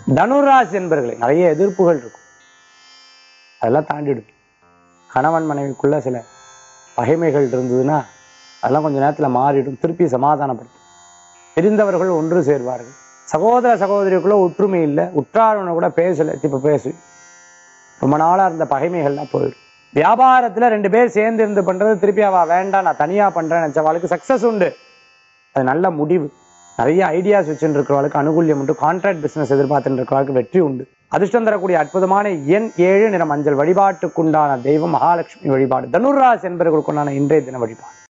தனுராசி என்பர்களே நிறைய எதிர்ப்புகள் இருக்கும் அதெல்லாம் தாண்டிடும் கணவன் மனைவிக்குள்ள சில பகைமைகள் இருந்ததுன்னா அதெல்லாம் கொஞ்ச நேரத்தில் மாறிடும் திருப்பி சமாதானப்படுத்தும் தெரிந்தவர்கள் ஒன்று சேர்வார்கள் சகோதர சகோதரிக்குள்ள ஒற்றுமை இல்லை உற்றாருன கூட பேசலை இப்போ பேசு ரொம்ப நாளா இருந்த பகைமைகள்லாம் போயிடும் வியாபாரத்துல ரெண்டு பேர் சேர்ந்து இருந்து பண்றது திருப்பி அவ வேண்டாம் நான் தனியா பண்றேன்னு நினைச்சவாளுக்கு சக்சஸ் உண்டு அது நல்ல முடிவு நிறைய ஐடியாஸ் வச்சுட்டு இருக்கிறவளுக்கு அனுகூல்யம் உண்டு கான்ட்ராக்ட் பிசினஸ் எதிர்பார்த்துட்டு இருக்கிறவளுக்கு வெற்றி உண்டு அதிர்ஷ்டம் தரக்கூடிய அற்புதமான எண் ஏழு நிற மஞ்சள் வழிபாட்டுக்குண்டான தெய்வம் மகாலட்சுமி வழிபாடு தனுர்ராசி என்பவர்களுக்குண்டான இன்றைய தின வழிபாடு